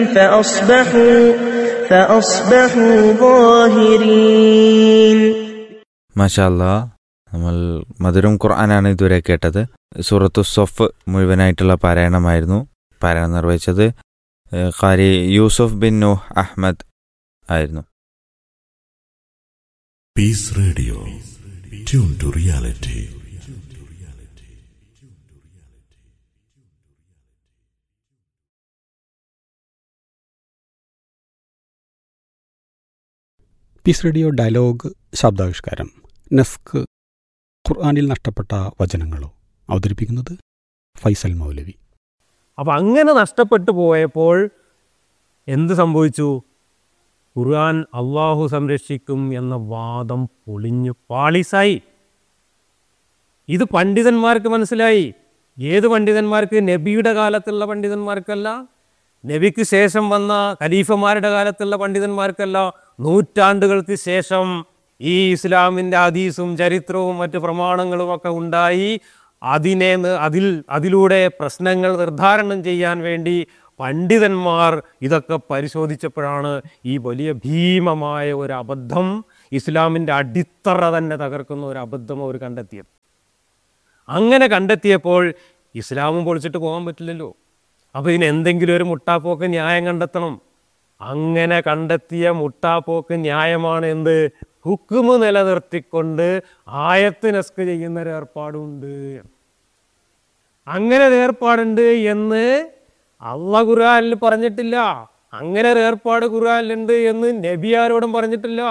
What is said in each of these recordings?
فأصبحوا فأصبحوا ظاهرين മാഷാല്ല നമ്മൾ മധുരം ഖുർആനാണ് ഇതുവരെ കേട്ടത് സൂറത്തു സൊഫ് മുഴുവനായിട്ടുള്ള പാരായണമായിരുന്നു പാരായണം നിർവഹിച്ചത് ഏഹ്, ഖാരി യൂസുഫ് ബിൻ നൂഹ് അഹ്മദ് ആയിരുന്നു Peace Radio. Tune to reality. Peace radio dialogue ശബ്ദാവിഷ്കാരം നസ്ക് ഖുർആാനിൽ നഷ്ടപ്പെട്ട വചനങ്ങളോ അവതരിപ്പിക്കുന്നത് ഫൈസൽ മൗലവി അപ്പം അങ്ങനെ നഷ്ടപ്പെട്ടു പോയപ്പോൾ എന്ത് സംഭവിച്ചു ഖുർആൻ അള്ളാഹു സംരക്ഷിക്കും എന്ന വാദം പൊളിഞ്ഞു പാളിസായി ഇത് പണ്ഡിതന്മാർക്ക് മനസ്സിലായി ഏത് പണ്ഡിതന്മാർക്ക് നബിയുടെ കാലത്തുള്ള പണ്ഡിതന്മാർക്കല്ല നബിക്ക് ശേഷം വന്ന ഖലീഫമാരുടെ കാലത്തുള്ള പണ്ഡിതന്മാർക്കല്ല നൂറ്റാണ്ടുകൾക്ക് ശേഷം ഈ ഇസ്ലാമിൻ്റെ ഹദീസും ചരിത്രവും മറ്റ് പ്രമാണങ്ങളും ഒക്കെ ഉണ്ടായി അതിനെ നി- അതിൽ അതിലൂടെ പ്രശ്നങ്ങൾ നിർദ്ധാരണം ചെയ്യാൻ വേണ്ടി പണ്ഡിതന്മാർ ഇതൊക്കെ പരിശോധിച്ചപ്പോഴാണ് ഈ വലിയ ഭീമമായ ഒരു അബദ്ധം ഇസ്ലാമിൻ്റെ അടിത്തറ തന്നെ തകർക്കുന്ന ഒരു അബദ്ധം അവർ കണ്ടെത്തിയത് അങ്ങനെ കണ്ടെത്തിയപ്പോൾ ഇസ്ലാമും പൊളിച്ചിട്ട് പോകാൻ പറ്റില്ലല്ലോ അപ്പോൾ ഇതിന് എന്തെങ്കിലും ഒരു മുട്ടാപ്പോക്ക് ന്യായം കണ്ടെത്തണം അങ്ങനെ കണ്ടെത്തിയ മുട്ടാപ്പോക്ക് ന്യായമാണ് എന്ത് ഹുക്കുമ് നിലനിർത്തിക്കൊണ്ട് ആയത്ത് നസ്ക് ചെയ്യുന്ന ഒരു ഏർപ്പാടുണ്ട് അങ്ങനെ ഒരു ഏർപ്പാടുണ്ട് എന്ന് അള്ള ഖുർആനിൽ പറഞ്ഞിട്ടില്ല അങ്ങനെ ഒരു ഏർപ്പാട് ഖുർആനിലുണ്ട് എന്ന് നബി ആരോടും പറഞ്ഞിട്ടില്ല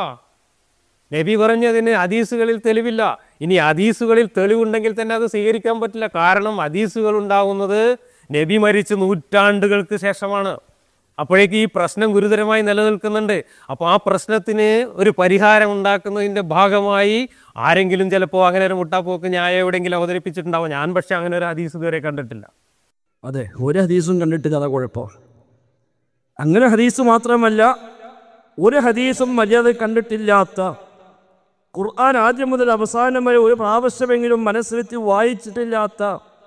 നബി പറഞ്ഞതിന് ഹദീസുകളിൽ തെളിവില്ല ഇനി ഹദീസുകളിൽ തെളിവുണ്ടെങ്കിൽ തന്നെ അത് സ്വീകരിക്കാൻ പറ്റില്ല കാരണം ഹദീസുകൾ ഉണ്ടാകുന്നത് നബി മരിച്ച് നൂറ്റാണ്ടുകൾക്ക് ശേഷമാണ് അപ്പോഴേക്ക് ഈ പ്രശ്നം ഗുരുതരമായി നിലനിൽക്കുന്നുണ്ട് അപ്പോൾ ആ പ്രശ്നത്തിന് ഒരു പരിഹാരം ഉണ്ടാക്കുന്നതിൻ്റെ ഭാഗമായി ആരെങ്കിലും ചിലപ്പോൾ അങ്ങനെ ഒരു മുട്ടാപ്പോക്ക് ന്യായം എവിടെയെങ്കിലും അവതരിപ്പിച്ചിട്ടുണ്ടാവും ഞാൻ പക്ഷേ അങ്ങനെ ഒരു ഹദീസ് ഇതുവരെ കണ്ടിട്ടില്ല അതെ ഒരു ഹദീസും കണ്ടിട്ടില്ല അതാ കുഴപ്പം അങ്ങനെ ഹദീസ് മാത്രമല്ല ഒരു ഹദീസും മര്യാദ കണ്ടിട്ടില്ലാത്ത ഖുർആൻ ആദ്യം മുതൽ അവസാനം വരെ ഒരു പ്രാവശ്യമെങ്കിലും മനസ്സിലെത്തി വായിച്ചിട്ടില്ലാത്ത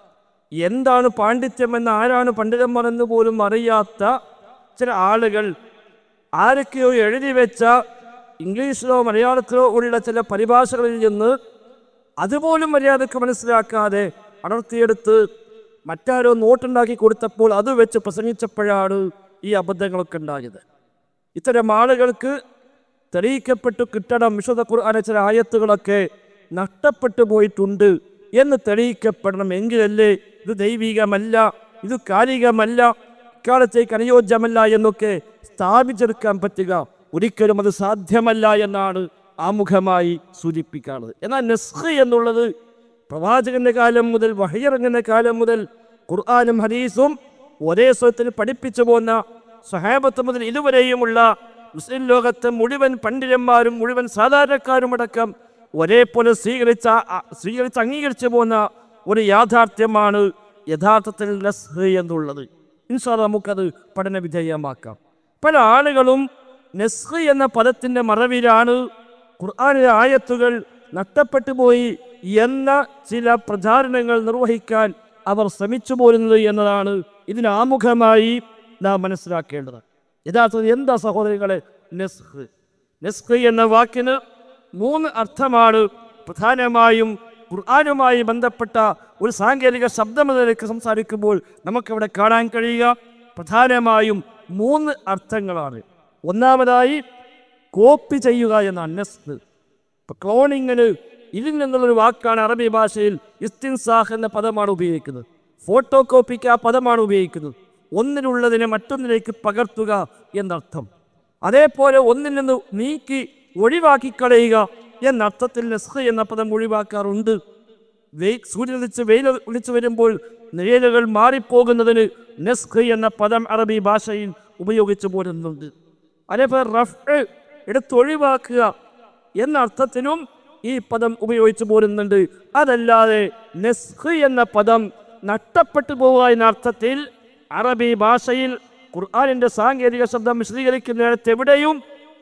എന്താണ് പാണ്ഡിത്യമെന്ന് ആരാണ് പണ്ഡിതന്മാർ എന്ന് പോലും അറിയാത്ത ചില ആളുകൾ ആരൊക്കെയോ എഴുതി വെച്ച ഇംഗ്ലീഷിലോ മലയാളത്തിലോ ഉള്ള ചില പരിഭാഷകളിൽ നിന്ന് അതുപോലും മര്യാദക്ക് മനസ്സിലാക്കാതെ അടർത്തിയെടുത്ത് മറ്റാരോ നോട്ടുണ്ടാക്കി കൊടുത്തപ്പോൾ അത് വെച്ച് പ്രസംഗിച്ചപ്പോഴാണ് ഈ അബദ്ധങ്ങളൊക്കെ ഉണ്ടായത് ഇത്തരം ആളുകൾക്ക് തെളിയിക്കപ്പെട്ടു കിട്ടണം വിശുദ്ധ ഖുർആാന ചില ആയത്തുകളൊക്കെ നഷ്ടപ്പെട്ടു പോയിട്ടുണ്ട് എന്ന് തെളിയിക്കപ്പെടണം എങ്കിലല്ലേ ഇത് ദൈവികമല്ല ഇത് കാലികമല്ല ഇക്കാലത്തേക്ക് അനുയോജ്യമല്ല എന്നൊക്കെ സ്ഥാപിച്ചെടുക്കാൻ പറ്റുക ഒരിക്കലും അത് സാധ്യമല്ല എന്നാണ് ആമുഖമായി സൂചിപ്പിക്കാറുള്ളത് എന്നാൽ നെസ്ഖ് എന്നുള്ളത് പ്രവാചകന്റെ കാലം മുതൽ വഹിയിറങ്ങുന്ന കാലം മുതൽ ഖുർആാനും ഹദീസും ഒരേ സ്വരത്തിൽ പഠിപ്പിച്ചു പോന്ന സഹാബത്ത് മുതൽ ഇതുവരെയുമുള്ള മുസ്ലിം ലോകത്തെ മുഴുവൻ പണ്ഡിതന്മാരും മുഴുവൻ സാധാരണക്കാരുമടക്കം ഒരേപോലെ സ്വീകരിച്ച അ- സ്വീകരിച്ച് അംഗീകരിച്ചു പോന്ന ഒരു യാഥാർത്ഥ്യമാണ് യഥാർത്ഥത്തിൽ നസ്ഹ് എന്നുള്ളത് ഇൻഷാ നമുക്കത് പഠന വിധേയമാക്കാം പല ആളുകളും നസ്ഹ് എന്ന പദത്തിൻ്റെ മറവിലാണ് ഖുർആാനിലെ ആയത്തുകൾ നഷ്ടപ്പെട്ടു പോയി എന്ന ചില പ്രചാരണങ്ങൾ നിർവഹിക്കാൻ അവർ ശ്രമിച്ചു പോരുന്നത് എന്നതാണ് ഇതിന് ആമുഖമായി നാം മനസ്സിലാക്കേണ്ടത് യഥാർത്ഥത്തിൽ എന്താ സഹോദരികളെ നെസ്ഹ് നെസ്ഹ് എന്ന വാക്കിന് മൂന്ന് അർത്ഥമാണ് പ്രധാനമായും ഖുർആാനുമായി ബന്ധപ്പെട്ട ഒരു സാങ്കേതിക ശബ്ദമെന്ന നിലയ്ക്ക് സംസാരിക്കുമ്പോൾ നമുക്കവിടെ കാണാൻ കഴിയുക പ്രധാനമായും മൂന്ന് അർത്ഥങ്ങളാണ് ഒന്നാമതായി കോപ്പി ചെയ്യുക എന്നാണ് നെസ്ഹ് ഇപ്പൊ ക്ലോണിങ്ങിന് ഇതിൽ നിന്നുള്ളൊരു വാക്കാണ് അറബി ഭാഷയിൽ ഇസ്തിൻസാഹ് എന്ന പദമാണ് ഉപയോഗിക്കുന്നത് ഫോട്ടോ കോപ്പിക്ക് ആ പദമാണ് ഉപയോഗിക്കുന്നത് ഒന്നിനുള്ളതിനെ മറ്റൊന്നിലേക്ക് പകർത്തുക എന്നർത്ഥം അതേപോലെ ഒന്നിൽ നിന്ന് നീക്കി ഒഴിവാക്കി കളയുക എന്നർത്ഥത്തിൽ നെസ്ഹ് എന്ന പദം ഒഴിവാക്കാറുണ്ട് വെയ് സൂര്യൻ ഉദിച്ച് വെയിൽ ഉദിച്ചു വരുമ്പോൾ നിഴലുകൾ മാറിപ്പോകുന്നതിന് നെസ്ഹ് എന്ന പദം അറബി ഭാഷയിൽ ഉപയോഗിച്ചു പോരുന്നുണ്ട് അതേപോലെ റഫ് എടുത്തൊഴിവാക്കുക എന്ന അർത്ഥത്തിനും ഈ പദം ഉപയോഗിച്ചു പോരുന്നുണ്ട് അതല്ലാതെ നെസ്ഹ് എന്ന പദം നഷ്ടപ്പെട്ടു പോവുക എന്ന അർത്ഥത്തിൽ അറബി ഭാഷയിൽ ഖുർആാനിന്റെ സാങ്കേതിക ശബ്ദം വിശദീകരിക്കുന്നിടത്ത് എവിടെയും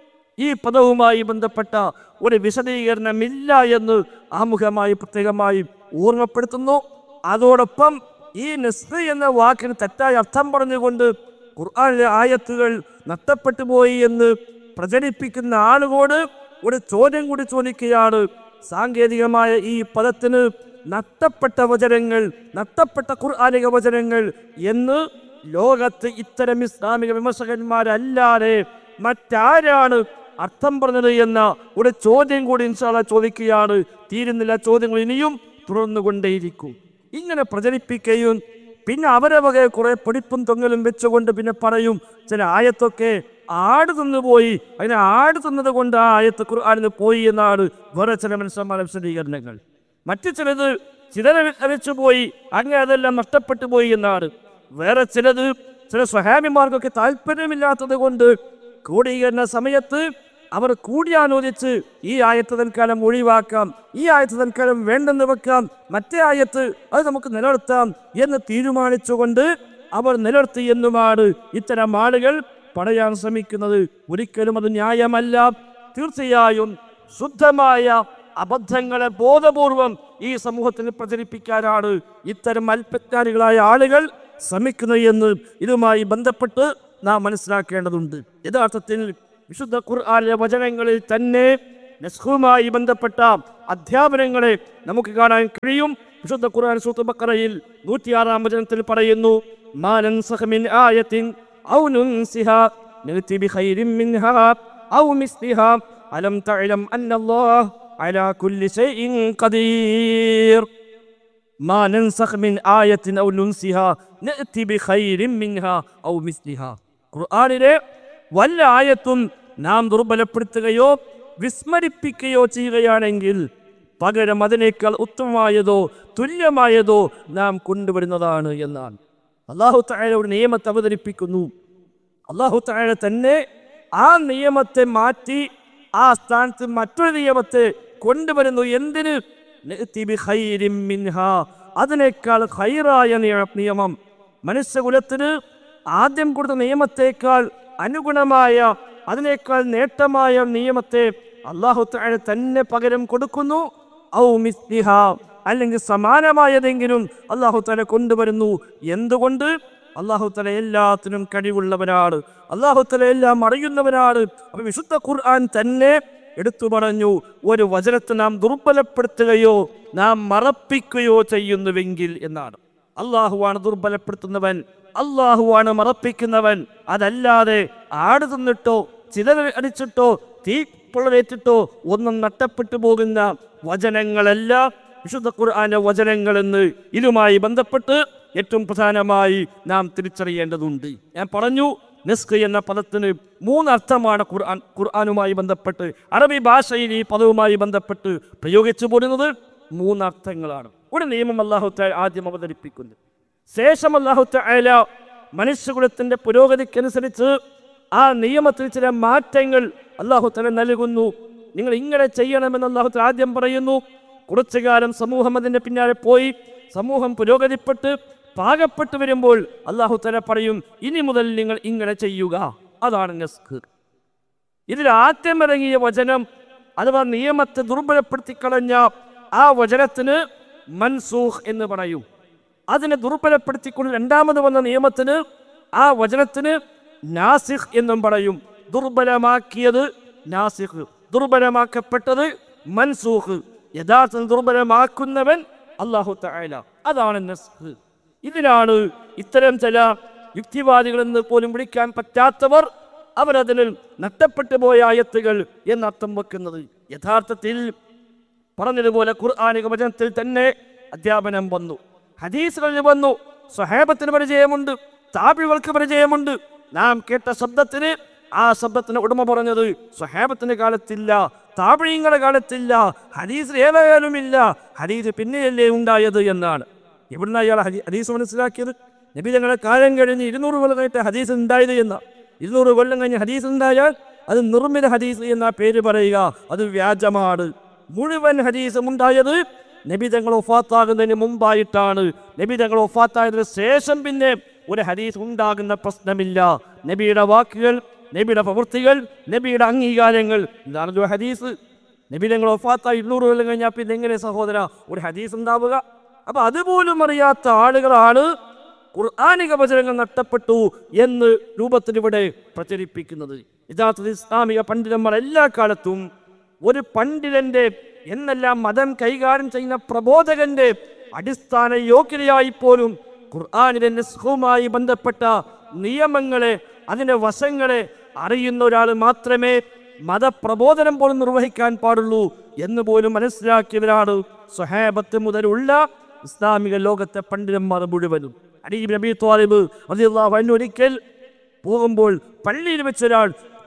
ഈ പദവുമായി ബന്ധപ്പെട്ട ഒരു വിശദീകരണമില്ല എന്ന് ആമുഖമായി പ്രത്യേകമായി ഓർമ്മപ്പെടുത്തുന്നു അതോടൊപ്പം ഈ നെസ്ഹ് എന്ന വാക്കിന് തെറ്റായ അർത്ഥം പറഞ്ഞുകൊണ്ട് ഖുർആനിലെ ആയത്തുകൾ നഷ്ടപ്പെട്ടു പോയി എന്ന് പ്രചരിപ്പിക്കുന്ന ആളുകളോട് ഒരു ചോദ്യം കൂടി ചോദിക്കുകയാണ് സാങ്കേതികമായ ഈ പദത്തിന് നഷ്ടപ്പെട്ട വചനങ്ങൾ നഷ്ടപ്പെട്ട ഖുർആാനിക വചനങ്ങൾ എന്ന് ലോകത്ത് ഇത്തരം ഇസ്ലാമിക വിമർശകന്മാരല്ലാതെ മറ്റാരാണ് അർത്ഥം പറഞ്ഞത് എന്ന ഒരു ചോദ്യം കൂടി ഇൻഷാല്ല ചോദിക്കുകയാണ് തീരുന്നില്ല ചോദ്യങ്ങൾ ഇനിയും തുടർന്നുകൊണ്ടേയിരിക്കും ഇങ്ങനെ പ്രചരിപ്പിക്കുകയും പിന്നെ അവരെ വക കുറെ പൊടിപ്പും തൊങ്ങലും വെച്ചുകൊണ്ട് പിന്നെ പറയും ചില ആയത്തൊക്കെ ആട് തിന്നു പോയി അങ്ങനെ ആട് തിന്നത് കൊണ്ട് ആ ആയത്ത് ഖുർആാനിന് പോയി എന്നാണ് വേറെ ചില മനുഷ്യന്മാരുടെ വിശദീകരണങ്ങൾ മറ്റു ചിലത് ചിലരെ അരച്ചു പോയി അങ്ങനെ അതെല്ലാം നഷ്ടപ്പെട്ടു പോയി എന്നാണ് വേറെ ചിലത് ചില സ്വഹാമിമാർക്കൊക്കെ താല്പര്യമില്ലാത്തത് കൊണ്ട് ക്രോഡീകരണ സമയത്ത് അവർ കൂടിയാലോചിച്ച് ഈ ആയത്ത് തൽക്കാലം ഒഴിവാക്കാം ഈ ആയത്ത് തൽക്കാലം വേണ്ടെന്ന് വെക്കാം മറ്റേ ആയത്ത് അത് നമുക്ക് നിലനിർത്താം എന്ന് തീരുമാനിച്ചുകൊണ്ട് അവർ നിലനിർത്തി എന്നുമാണ് ഇത്തരം ആളുകൾ പറയാൻ ശ്രമിക്കുന്നത് ഒരിക്കലും അത് ന്യായമല്ല തീർച്ചയായും ശുദ്ധമായ അബദ്ധങ്ങളെ ബോധപൂർവം ഈ സമൂഹത്തിൽ പ്രചരിപ്പിക്കാനാണ് ഇത്തരം അല്പജ്ഞാനികളായ ആളുകൾ ശ്രമിക്കുന്നത് എന്ന് ഇതുമായി ബന്ധപ്പെട്ട് നാം മനസ്സിലാക്കേണ്ടതുണ്ട് യഥാർത്ഥത്തിൽ വിശുദ്ധ ഖുർആാനിലെ വചനങ്ങളിൽ തന്നെ നസ്ഹുമായി ബന്ധപ്പെട്ട അധ്യാപനങ്ങളെ നമുക്ക് കാണാൻ കഴിയും വിശുദ്ധ ഖുർആൻ സൂത്ത് ബക്കറയിൽ നൂറ്റിയാറാം വചനത്തിൽ പറയുന്നു മാനൻ സഹമിൻ ആയത്തിൻ ഔ നുൻസിഹ നഅതി ബിഖൈരിൻ മിൻഹാ ഔ മിസ്ലിഹാ അലം തഅലം അന്നല്ലാഹ് അലാ കുല്ലി ശൈഇൻ ഖദീർ ما ننسخ من آية أو ننسها نأتي بخير منها أو مثلها ഖുർആനിലെ വല്ല ആയത്തും നാം ദുർബലപ്പെടുത്തുകയോ വിസ്മരിപ്പിക്കുകയോ ചെയ്യുകയാണെങ്കിൽ പകരം അതിനേക്കാൾ ഉത്തമമായതോ തുല്യമായതോ നാം കൊണ്ടുവരുന്നതാണ് എന്നാണ് അള്ളാഹു താഴെ ഒരു നിയമത്തെ അവതരിപ്പിക്കുന്നു അള്ളാഹു താഴെ തന്നെ ആ നിയമത്തെ മാറ്റി ആ സ്ഥാനത്ത് മറ്റൊരു നിയമത്തെ കൊണ്ടുവരുന്നു എന്തിന് നഅ്തി ബിഖൈരിൻ മിൻഹാ. അതിനേക്കാൾ ഹൈറായ നിയ- നിയമം മനുഷ്യകുലത്തിന് ആദ്യം കൊടുത്ത നിയമത്തേക്കാൾ അനുഗുണമായ അതിനേക്കാൾ നേട്ടമായ നിയമത്തെ അള്ളാഹു താഴെ തന്നെ പകരം കൊടുക്കുന്നു ഔ മിസ്ലിഹ അല്ലെങ്കിൽ സമാനമായതെങ്കിലും അള്ളാഹു തല കൊണ്ടുവരുന്നു എന്തുകൊണ്ട് അള്ളാഹു തല എല്ലാത്തിനും കഴിവുള്ളവനാണ് അള്ളാഹു തല എല്ലാം അറിയുന്നവനാണ് അപ്പൊ വിശുദ്ധ ഖുർആൻ തന്നെ എടുത്തു പറഞ്ഞു ഒരു വചനത്തെ നാം ദുർബലപ്പെടുത്തുകയോ നാം മറപ്പിക്കുകയോ ചെയ്യുന്നുവെങ്കിൽ എന്നാണ് അള്ളാഹുവാണ് ദുർബലപ്പെടുത്തുന്നവൻ അള്ളാഹുവാണ് മറപ്പിക്കുന്നവൻ അതല്ലാതെ ആട് തിന്നിട്ടോ ചിതൽ അടിച്ചിട്ടോ തീ പൊള്ളലേറ്റിട്ടോ ഒന്നും നഷ്ടപ്പെട്ടു പോകുന്ന വചനങ്ങളല്ല വിശുദ്ധ ഖുർആന്റെ വചനങ്ങളെന്ന് ഇതുമായി ബന്ധപ്പെട്ട് ഏറ്റവും പ്രധാനമായി നാം തിരിച്ചറിയേണ്ടതുണ്ട് ഞാൻ പറഞ്ഞു നിസ്ക് എന്ന പദത്തിന് മൂന്നർത്ഥമാണ് ഖുർആൻ ഖുർആനുമായി ബന്ധപ്പെട്ട് അറബി ഭാഷയിൽ ഈ പദവുമായി ബന്ധപ്പെട്ട് പ്രയോഗിച്ചു പോരുന്നത് മൂന്നർത്ഥങ്ങളാണ് ഒരു നിയമം അള്ളാഹു തആല ആദ്യം അവതരിപ്പിക്കുന്നു ശേഷം അള്ളാഹു തആല മനുഷ്യകുലത്തിന്റെ പുരോഗതിക്കനുസരിച്ച് ആ നിയമത്തിൽ ചില മാറ്റങ്ങൾ അള്ളാഹു തല നൽകുന്നു നിങ്ങൾ ഇങ്ങനെ ചെയ്യണമെന്ന് അള്ളാഹു തആല ആദ്യം പറയുന്നു കുറച്ചു കാലം സമൂഹം അതിന്റെ പിന്നാലെ പോയി സമൂഹം പുരോഗതിപ്പെട്ട് പാകപ്പെട്ടു വരുമ്പോൾ അള്ളാഹു തല പറയും ഇനി മുതൽ നിങ്ങൾ ഇങ്ങനെ ചെയ്യുക അതാണ് നസ്ഖ് ഇതിൽ ആദ്യം ഇറങ്ങിയ വചനം അഥവാ നിയമത്തെ ദുർബലപ്പെടുത്തി കളഞ്ഞ ആ വചനത്തിന് മൻസൂഖ് എന്ന് പറയും അതിനെ ദുർബലപ്പെടുത്തിക്കൊണ്ട് രണ്ടാമത് വന്ന നിയമത്തിന് ആ വചനത്തിന് നാസിഖ് എന്നും പറയും ദുർബലമാക്കിയത് നാസിഖ് ദുർബലമാക്കപ്പെട്ടത് മൻസൂഖ് യഥാർത്ഥത്തിൽ ദുർബലമാക്കുന്നവൻ അള്ളാഹു തആല അതാണ് നസ്ഖ് ഇതിനാണ് ഇത്തരം ചില യുക്തിവാദികളെന്ന് പോലും വിളിക്കാൻ പറ്റാത്തവർ അവരതിൽ നഷ്ടപ്പെട്ടു പോയ ആയത്തുകൾ എന്നർത്ഥം വെക്കുന്നത് യഥാർത്ഥത്തിൽ പറഞ്ഞതുപോലെ ഖുർആാനിക വചനത്തിൽ തന്നെ അധ്യാപനം വന്നു ഹദീസുകളിൽ വന്നു സ്വഹേബത്തിന് പരിചയമുണ്ട് താപികൾക്ക് പരിചയമുണ്ട് നാം കേട്ട ശബ്ദത്തിന് ആ ശബ്ദത്തിന് ഉടമ പറഞ്ഞത് സ്വഹേബത്തിന്റെ കാലത്തില്ല താപിഴങ്ങളുടെ കാലത്തില്ല ഹദീസ് ഏതായാലുമില്ല ഹദീസ് പിന്നെയല്ലേ ഉണ്ടായത് എന്നാണ് എവിടുന്ന അയാൾ ഹദീ- ഹദീസ് മനസ്സിലാക്കിയത് നബി ഞങ്ങളുടെ കാലം കഴിഞ്ഞ് ഇരുന്നൂറ് കൊല്ലം കഴിഞ്ഞിട്ട് ഹദീസ് ഉണ്ടായത് എന്ന ഇരുന്നൂറ് കൊല്ലം കഴിഞ്ഞ് ഹദീസ് ഉണ്ടായാൽ അത് നിർമ്മിത ഹദീസ് എന്ന പേര് പറയുക അത് വ്യാജമാണ് മുഴുവൻ ഹദീസും ഉണ്ടായത് നബി തങ്ങൾ ഒഫാത്താകുന്നതിന് മുമ്പായിട്ടാണ് നബി തങ്ങൾ ഒഫാത്തായതിനു ശേഷം പിന്നെ ഒരു ഹദീസ് ഉണ്ടാകുന്ന പ്രശ്നമില്ല നബിയുടെ വാക്കുകൾ നബിയുടെ പ്രവൃത്തികൾ നബിയുടെ അംഗീകാരങ്ങൾ ഇതാണ് ഒരു ഹദീസ് നബി തങ്ങൾ ഒഫാത്തായി ഇരുന്നൂറ് കൊല്ലം കഴിഞ്ഞാൽ പിന്നെ എങ്ങനെ സഹോദര ഒരു ഹദീസ് ഉണ്ടാവുക അപ്പൊ അതുപോലും അറിയാത്ത ആളുകളാണ് ഖുർആാനിക വചനങ്ങൾ നഷ്ടപ്പെട്ടു എന്ന് രൂപത്തിൽ ഇവിടെ പ്രചരിപ്പിക്കുന്നത് യഥാർത്ഥത്തിൽ ഇസ്ലാമിക പണ്ഡിതന്മാർ എല്ലാ കാലത്തും ഒരു പണ്ഡിതന്റെ എന്നെല്ലാം മതം കൈകാര്യം ചെയ്യുന്ന പ്രബോധകന്റെ അടിസ്ഥാന യോഗ്യതയായി പോലും ഖുർആാനിലെ നിസ്ഹുമായി ബന്ധപ്പെട്ട നിയമങ്ങളെ അതിൻ്റെ വശങ്ങളെ അറിയുന്ന ഒരാൾ മാത്രമേ മതപ്രബോധനം പോലും നിർവഹിക്കാൻ പാടുള്ളൂ എന്ന് പോലും മനസ്സിലാക്കിയവരാണ് സ്വഹാബത്ത് മുതലുള്ള ഇസ്ലാമിക ലോകത്തെ പണ്ഡിതന്മാർ മുഴുവനും അലീബ് നബി ത്വാലിബ് റളിയല്ലാഹു അൻഹു ഒരിക്കൽ പോകുമ്പോൾ പള്ളിയിൽ വെച്ചൊരാൾ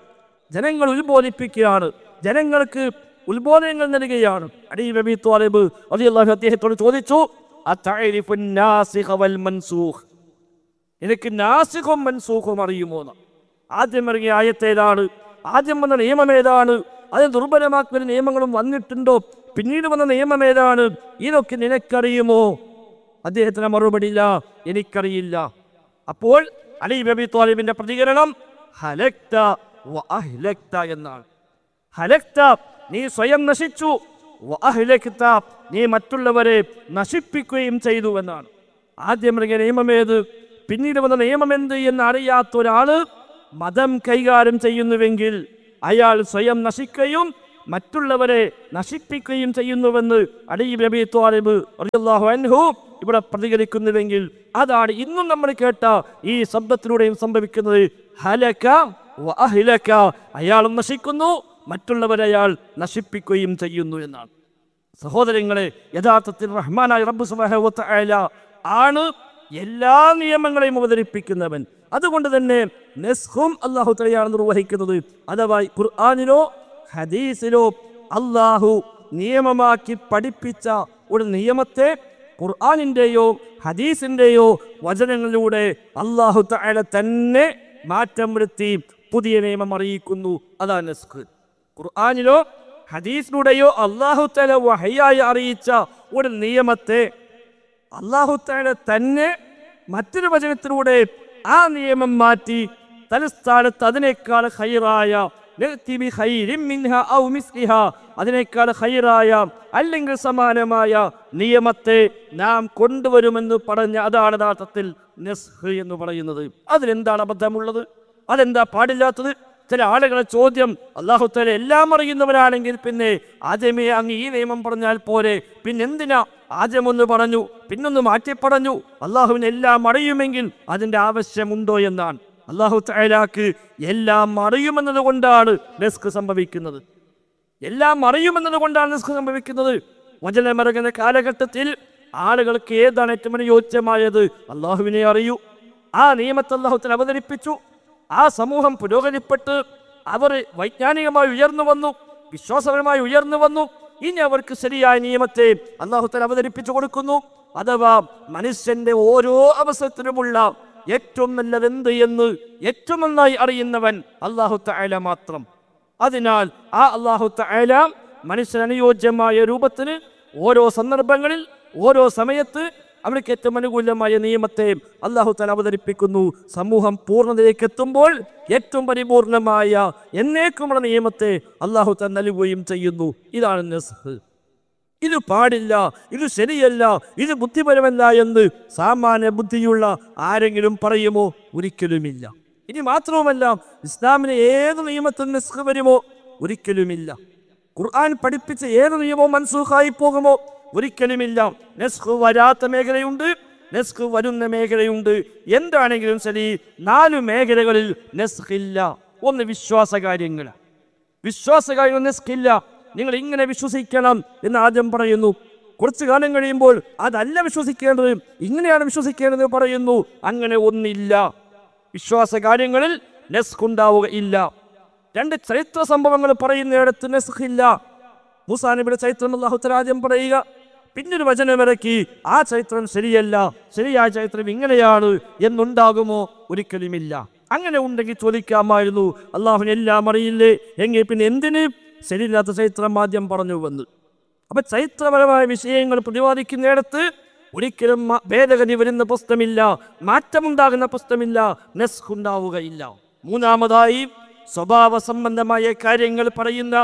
ജനങ്ങൾ ഉത്ബോധിപ്പിക്കുകയാണ് ജനങ്ങൾക്ക് ഉത്ബോധനങ്ങൾ നൽകുകയാണ് അലീബ് നബി ത്വാലിബ് റളിയല്ലാഹു അദ്ദേഹത്തോട് ചോദിച്ചു അത്തഅരിഫു നാസിഖ വൽ മൻസൂഖ് എനിക്ക് നാസിഖും മൻസൂഖും അറിയുമോ എന്ന്. ആദ്യം ഇറങ്ങിയ ആയത്തേതാണ് ആദ്യം വന്ന നിയമം ഏതാണ് അതിന് ദുർബലമാക്കുന്ന നിയമങ്ങളും വന്നിട്ടുണ്ടോ പിന്നീട് വന്ന നിയമം ഏതാണ് ഇതൊക്കെ നിനക്കറിയുമോ അദ്ദേഹത്തിന് മറുപടിയില്ല എനിക്കറിയില്ല അപ്പോൾ അലി ബബി താലിബിന്റെ പ്രതികരണം ഹലക്ത വ അഹ്ലക്ത എന്നാണ് ഹലക്ത നീ സ്വയം നശിച്ചു വ അഹ്ലക്ത നീ മറ്റുള്ളവരെ നശിപ്പിക്കുകയും ചെയ്തു എന്നാണ് ആദ്യം ഇറങ്ങിയ നിയമം ഏത് പിന്നീട് വന്ന നിയമം എന്ത് എന്ന് അറിയാത്ത ഒരാള് മതം കൈകാര്യം ചെയ്യുന്നുവെങ്കിൽ അയാൾ സ്വയം നശിക്കുകയും മറ്റുള്ളവരെ നശിപ്പിക്കുകയും ചെയ്യുന്നുവെന്ന് അലി നബി ത്വാലിബ് റളിയല്ലാഹു അൻഹു ഇവിടെ പ്രതികരിക്കുന്നുവെങ്കിൽ അതാണ് ഇന്നും നമ്മൾ കേട്ട ഈ ശബ്ദത്തിലൂടെയും സംഭവിക്കുന്നത് ഹലക വ അഹ്ലക അയാളും നശിക്കുന്നു മറ്റുള്ളവരെ അയാൾ നശിപ്പിക്കുകയും ചെയ്യുന്നു എന്നാണ് സഹോദരങ്ങളെ യഥാർത്ഥത്തിൽ റഹ്മാനായ റബ്ബ് സുബ്ഹാനഹു വ തആല ആണ് എല്ലാ നിയമങ്ങളെയും അവതരിപ്പിക്കുന്നവൻ അതുകൊണ്ട് തന്നെ നെസ്ഹും അള്ളാഹു തലയാണ് നിർവഹിക്കുന്നത് അഥവാ ഖുർആാനിലോ ഹദീസിലോ അള്ളാഹു നിയമമാക്കി പഠിപ്പിച്ച ഒരു നിയമത്തെ ഖുർആാനിൻ്റെയോ ഹദീസിൻ്റെയോ വചനങ്ങളിലൂടെ അള്ളാഹു തആല തന്നെ മാറ്റം വരുത്തി പുതിയ നിയമം അറിയിക്കുന്നു അതാണ് നെസ്ഖ് ഖുർആാനിലോ ഹദീസിലൂടെയോ അള്ളാഹു തല വഹയായി അറിയിച്ച ഒരു നിയമത്തെ അള്ളാഹുത്താല തന്നെ മറ്റൊരു വചനത്തിലൂടെ ആ നിയമം മാറ്റി തലസ്ഥാനത്ത് അതിനേക്കാൾ ഹൈറായ നഅ്തി ബി ഖൈരിൻ മിൻഹ ഔ മിസ്ലിഹ അതിനേക്കാൾ ഹൈറായ അല്ലെങ്കിൽ സമാനമായ നിയമത്തെ നാം കൊണ്ടുവരുമെന്ന് പറഞ്ഞ അതാണ് യഥാർത്ഥത്തിൽ നെസ്ഹ് എന്ന് പറയുന്നത് അതിലെന്താണ് അബദ്ധമുള്ളത് അതെന്താ പാടില്ലാത്തത് ചില ആളുകളെ ചോദ്യം അള്ളാഹുത്തല എല്ലാം അറിയുന്നവരാണെങ്കിൽ പിന്നെ ആദ്യമേ അങ്ങ് ഈ നിയമം പറഞ്ഞാൽ പോരെ പിന്നെ എന്തിനാ ആദ്യമൊന്ന് പറഞ്ഞു പിന്നൊന്ന് മാറ്റി പറഞ്ഞു അള്ളാഹുവിന് എല്ലാം അറിയുമെങ്കിൽ അതിൻ്റെ ആവശ്യമുണ്ടോ എന്നാണ് അള്ളാഹു തലാക്ക് എല്ലാം അറിയുമെന്നത് കൊണ്ടാണ് റിസ്ക് സംഭവിക്കുന്നത് എല്ലാം അറിയുമെന്നത് കൊണ്ടാണ് റിസ്ക് സംഭവിക്കുന്നത് വചനമിറങ്ങുന്ന കാലഘട്ടത്തിൽ ആളുകൾക്ക് ഏതാണ് ഏറ്റവും അനുയോജ്യമായത് അള്ളാഹുവിനെ അറിയൂ ആ നിയമത്തെ അള്ളാഹുത്തിൽ അവതരിപ്പിച്ചു ആ സമൂഹം പുരോഗതിപ്പെട്ട് അവർ വൈജ്ഞാനികമായി ഉയർന്നു വന്നു വിശ്വാസപരമായി ഉയർന്നു വന്നു ഇനി അവർക്ക് ശരിയായ നിയമത്തെ അള്ളാഹുത്തൽ അവതരിപ്പിച്ചു കൊടുക്കുന്നു അഥവാ മനുഷ്യന്റെ ഓരോ അവസരത്തിലുമുള്ള ഏറ്റവും നല്ലത് എന്ത് എന്ന് ഏറ്റവും നന്നായി അറിയുന്നവൻ അള്ളാഹു തആല മാത്രം അതിനാൽ ആ അള്ളാഹു തആല മനുഷ്യന് അനുയോജ്യമായ രൂപത്തിന് ഓരോ സന്ദർഭങ്ങളിൽ ഓരോ സമയത്ത് അവർക്ക് ഏറ്റവും അനുകൂലമായ നിയമത്തെ അള്ളാഹു താല അവതരിപ്പിക്കുന്നു സമൂഹം പൂർണ്ണതയിലേക്ക് എത്തുമ്പോൾ ഏറ്റവും പരിപൂർണമായ എന്നേക്കുമുള്ള നിയമത്തെ അള്ളാഹു താൻ നൽകുകയും ചെയ്യുന്നു ഇതാണ് നസ്ഹ് ഇത് പാടില്ല ഇത് ശരിയല്ല ഇത് ബുദ്ധിപരമല്ല എന്ന് സാമാന്യ ബുദ്ധിയുള്ള ആരെങ്കിലും പറയുമോ ഒരിക്കലുമില്ല ഇനി മാത്രവുമല്ല ഇസ്ലാമിന് ഏത് നിയമത്തിൽ നസ്ഹ് വരുമോ ഒരിക്കലുമില്ല ഖുർആൻ പഠിപ്പിച്ച ഏത് നിയമവും മൻസൂഖായി പോകുമോ ഒരിക്കലുമില്ല നെസ്ഖ് വരാത്ത മേഖലയുണ്ട് നെസ്ഖ് വരുന്ന മേഖലയുണ്ട് എന്താണെങ്കിലും ശരി നാലു മേഖലകളിൽ നെസ്ഖ് ഇല്ല ഒന്ന് വിശ്വാസ കാര്യങ്ങൾ വിശ്വാസ കാര്യങ്ങൾ നെസ്ഖില്ല നിങ്ങൾ ഇങ്ങനെ വിശ്വസിക്കണം എന്ന് ആദ്യം പറയുന്നു കുറച്ചു കാലം കഴിയുമ്പോൾ അതല്ല വിശ്വസിക്കേണ്ടത് ഇങ്ങനെയാണ് വിശ്വസിക്കേണ്ടത് പറയുന്നു അങ്ങനെ ഒന്നില്ല വിശ്വാസ കാര്യങ്ങളിൽ നെസ്ഖ് ഉണ്ടാവുക ഇല്ല രണ്ട് ചരിത്ര സംഭവങ്ങൾ പറയുന്നിടത്ത് നെസ്ഖ് ഇല്ല മൂസാ നബിയുടെ ചരിത്രം അള്ളാഹുത്തല ആദ്യം പറയുക പിന്നൊരു വചനമിറക്കി ആ ചരിത്രം ശരിയല്ല ശരിയായ ചരിത്രം ഇങ്ങനെയാണ് എന്നുണ്ടാകുമോ ഒരിക്കലുമില്ല അങ്ങനെ ഉണ്ടെങ്കിൽ ചോദിക്കാമായിരുന്നു അള്ളാഹുവിന് എല്ലാം അറിയില്ലേ എങ്കിൽ പിന്നെ എന്തിന് ശരിയില്ലാത്ത ചരിത്രം ആദ്യം പറഞ്ഞു വന്ന് അപ്പൊ ചരിത്രപരമായ വിഷയങ്ങൾ പ്രതിപാദിക്കുന്നിടത്ത് ഒരിക്കലും മ- ഭേദഗതി വരുന്ന പുസ്തകമില്ല മാറ്റമുണ്ടാകുന്ന പുസ്തകമില്ല നെസ്ഖ് ഉണ്ടാവുകയില്ല മൂന്നാമതായി സ്വഭാവ സംബന്ധമായ കാര്യങ്ങൾ പറയുന്ന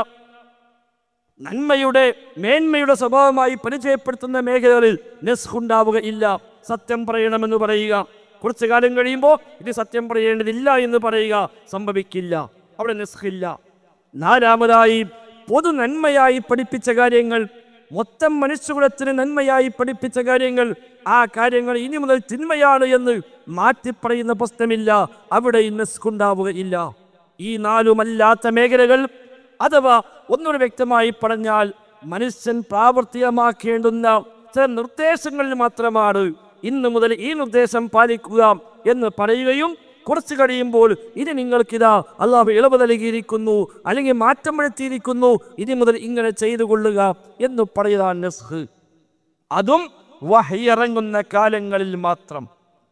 നന്മയുടെ മേന്മയുടെ സ്വഭാവമായി പരിചയപ്പെടുത്തുന്ന മേഖലകളിൽ നെസ്ഖ് ഉണ്ടാവുക ഇല്ല സത്യം പറയണമെന്ന് പറയുക കുറച്ചു കാലം കഴിയുമ്പോൾ ഇത് സത്യം പറയേണ്ടതില്ല എന്ന് പറയുക സംഭവിക്കില്ല അവിടെ നിസ്ഖില്ല നാലാമതായി പൊതു നന്മയായി പഠിപ്പിച്ച കാര്യങ്ങൾ മൊത്തം മനുഷ്യകുലത്തിന് നന്മയായി പഠിപ്പിച്ച കാര്യങ്ങൾ ആ കാര്യങ്ങൾ ഇനി മുതൽ തിന്മയാണ് എന്ന് മാറ്റിപ്പറയുന്ന പ്രശ്നമില്ല അവിടെ നിസ്കുണ്ടാവുകയില്ല ഈ നാലുമല്ലാത്ത മേഖലകൾ അഥവാ ഒന്നുകൂടെ വ്യക്തമായി പറഞ്ഞാൽ മനുഷ്യൻ പ്രാവർത്തികമാക്കേണ്ടുന്ന ചില നിർദ്ദേശങ്ങളിൽ മാത്രമാണ് ഇന്നു മുതൽ ഈ നിർദ്ദേശം പാലിക്കുക എന്ന് പറയുകയും കുറച്ച് കഴിയുമ്പോൾ ഇനി നിങ്ങൾക്കിതാ അള്ളാഹു ഇളവ് നൽകിയിരിക്കുന്നു അല്ലെങ്കിൽ മാറ്റം വരുത്തിയിരിക്കുന്നു ഇനി മുതൽ ഇങ്ങനെ ചെയ്തു കൊള്ളുക എന്ന് പറയുക നസ്ഹ് അതും വഹയിറങ്ങുന്ന കാലങ്ങളിൽ മാത്രം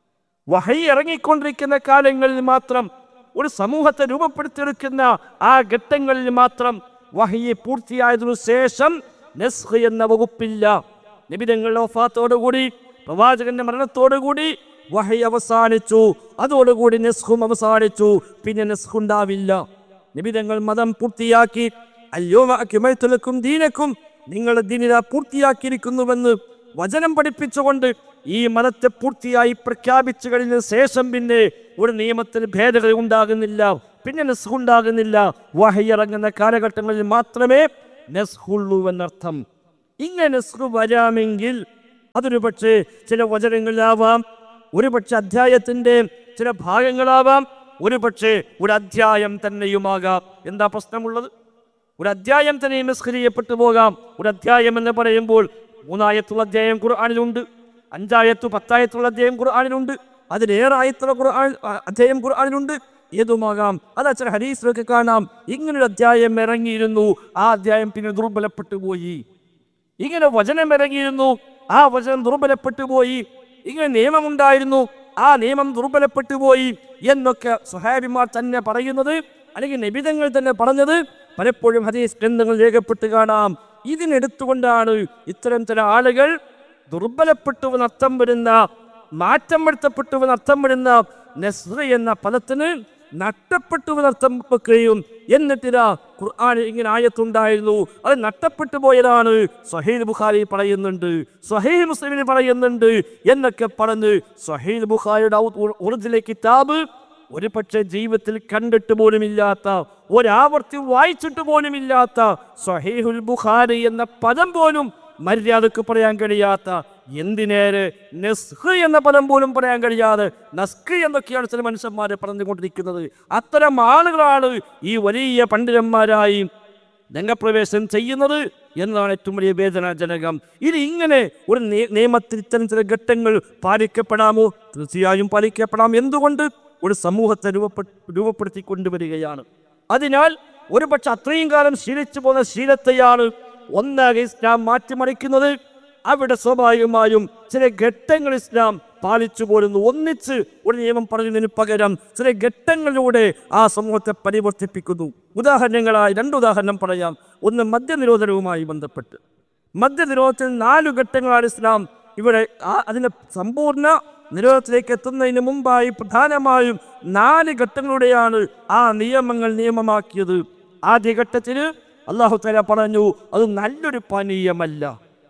വഹൈ ഇറങ്ങിക്കൊണ്ടിരിക്കുന്ന കാലങ്ങളിൽ മാത്രം ഒരു സമൂഹത്തെ രൂപപ്പെടുത്തിയെടുക്കുന്ന ആ ഘട്ടങ്ങളിൽ മാത്രം വഹയെ പൂർത്തിയായതിനു ശേഷം നെസ്ഹ് എന്ന വകുപ്പില്ല നിബിധങ്ങളുടെ വഫാത്തോടുകൂടി പ്രവാചകന്റെ മരണത്തോടുകൂടി വഹൈ അവസാനിച്ചു അതോടുകൂടി നെസ്ഹും അവസാനിച്ചു പിന്നെ നെസ്ഹ് ഉണ്ടാവില്ല നിബിധങ്ങൾ മതം പൂർത്തിയാക്കി അയ്യോ അക്യുമൈത്തുലക്കും ദീനക്കും നിങ്ങളുടെ ദീനിത പൂർത്തിയാക്കിയിരിക്കുന്നുവെന്ന് വചനം പഠിപ്പിച്ചുകൊണ്ട് ഈ മതത്തെ പൂർത്തിയായി പ്രഖ്യാപിച്ചു കഴിഞ്ഞ ശേഷം പിന്നെ ഒരു നിയമത്തിന് ഭേദഗതി ഉണ്ടാകുന്നില്ല പിന്നെ നെസ്ഹ് ഉണ്ടാകുന്നില്ല വഹയിറങ്ങുന്ന കാലഘട്ടങ്ങളിൽ മാത്രമേ നെസ്ഹുള്ളൂ എന്നർത്ഥം ഇങ്ങനെ നെസ്ഹ് വരാമെങ്കിൽ അതൊരു പക്ഷേ ചില വചനങ്ങളിലാവാം ഒരു പക്ഷെ അധ്യായത്തിന്റെ ചില ഭാഗങ്ങളാവാം ഒരു പക്ഷേ ഒരു അധ്യായം തന്നെയുമാകാം എന്താ പ്രശ്നമുള്ളത് ഒരു അധ്യായം തന്നെ മിസ്ക് ചെയ്യപ്പെട്ടു പോകാം ഒരു അധ്യായം എന്ന് പറയുമ്പോൾ മൂന്നായത്തുള്ള അധ്യായം ഖുർആാനിലുണ്ട് അഞ്ചായത്തു പത്തായത്തുള്ള അധ്യായം ഖുർആാനിലുണ്ട് അതിലേറെ ആയത്തുള്ള ഖുർആൻ ആ- അധ്യായം ഖുർആാനിലുണ്ട് ഏതുമാകാം അത് അച്ഛൻ ഹരീസിലൊക്കെ കാണാം ഇങ്ങനൊരു അധ്യായം ഇറങ്ങിയിരുന്നു ആ അധ്യായം പിന്നെ ദുർബലപ്പെട്ടു പോയി ഇങ്ങനെ വചനം ഇറങ്ങിയിരുന്നു ആ വചനം ദുർബലപ്പെട്ടു പോയി ഇങ്ങനെ നിയമമുണ്ടായിരുന്നു ആ നിയമം ദുർബലപ്പെട്ടു പോയി എന്നൊക്കെ സുഹാബിമാർ തന്നെ പറയുന്നത് അല്ലെങ്കിൽ നിബിധങ്ങൾ തന്നെ പറഞ്ഞത് പലപ്പോഴും ഹദീസ് ഗ്രന്ഥങ്ങൾ രേഖപ്പെട്ട് കാണാം ഇതിനെടുത്തുകൊണ്ടാണ് ഇത്തരം ചില ആളുകൾ ദുർബലപ്പെട്ടുവെന്ന് അർത്ഥം വരുന്ന മാറ്റം വരുത്തപ്പെട്ടുവെന്ന് അർത്ഥം വരുന്ന നെസ്ര എന്ന പദത്തിന് നഷ്ടപ്പെട്ടുവെന്ന് അർത്ഥം വെക്കുകയും എന്നിട്ടിതാ ഖുർആൻ ഇങ്ങനെ ആയത്തുണ്ടായിരുന്നു അത് നഷ്ടപ്പെട്ടു പോയതാണ് സഹീൽ ബുഖാരി പറയുന്നുണ്ട് സഹീൽ മുസ്ലിമിന് പറയുന്നുണ്ട് എന്നൊക്കെ പറഞ്ഞ് സഹീൽ ബുഖാരിയുടെ ഒറിജിനൽ കിതാബ് ഒരു പക്ഷേ ജീവിതത്തിൽ കണ്ടിട്ട് പോലുമില്ലാത്ത ഒരാവർത്തി വായിച്ചിട്ട് പോലുമില്ലാത്ത സഹീഹുൽ ബുഖാരി എന്ന പദം പോലും മര്യാദക്ക് പറയാൻ കഴിയാത്ത എന്തിനേറെ നെസ്ഹ് എന്ന പദം പോലും പറയാൻ കഴിയാതെ നസ്ക് എന്നൊക്കെയാണ് ചില മനുഷ്യന്മാരെ പറഞ്ഞുകൊണ്ടിരിക്കുന്നത് അത്തരം ആളുകളാണ് ഈ വലിയ പണ്ഡിതന്മാരായി രംഗപ്രവേശനം ചെയ്യുന്നത് എന്നതാണ് ഏറ്റവും വലിയ വേദനാജനകം ഇത് ഇങ്ങനെ ഒരു നിയ- നിയമത്തിൽ ഇത്തരം ചില ഘട്ടങ്ങൾ പാലിക്കപ്പെടാമോ തീർച്ചയായും പാലിക്കപ്പെടാം എന്തുകൊണ്ട് ഒരു സമൂഹത്തെ രൂപപ്പെ രൂപപ്പെടുത്തി കൊണ്ടുവരികയാണ് അതിനാൽ ഒരുപക്ഷെ അത്രയും കാലം ശീലിച്ചു പോകുന്ന ശീലത്തെയാണ് ഒന്നാകെ ഇസ്ലാം മാറ്റിമറിക്കുന്നത് അവിടെ സ്വാഭാവികമായും ചില ഘട്ടങ്ങൾ ഇസ്ലാം പാലിച്ചു പോരുന്നു ഒന്നിച്ച് ഒരു നിയമം പറയുന്നതിന് പകരം ചില ഘട്ടങ്ങളിലൂടെ ആ സമൂഹത്തെ പരിവർത്തിപ്പിക്കുന്നു ഉദാഹരണങ്ങളായി രണ്ട് ഉദാഹരണം പറയാം ഒന്ന് മദ്യനിരോധനവുമായി ബന്ധപ്പെട്ട് മദ്യനിരോധത്തിൽ നാലു ഘട്ടങ്ങളാണ് ഇസ്ലാം ഇവിടെ ആ- അതിന്റെ സമ്പൂർണ്ണ നിരോധത്തിലേക്ക് എത്തുന്നതിന് മുമ്പായി പ്രധാനമായും നാല് ഘട്ടങ്ങളിലൂടെയാണ് ആ നിയമങ്ങൾ നിയമമാക്കിയത് ആദ്യ ഘട്ടത്തിൽ അള്ളാഹു തല പറഞ്ഞു അത് നല്ലൊരു പാനീയമല്ല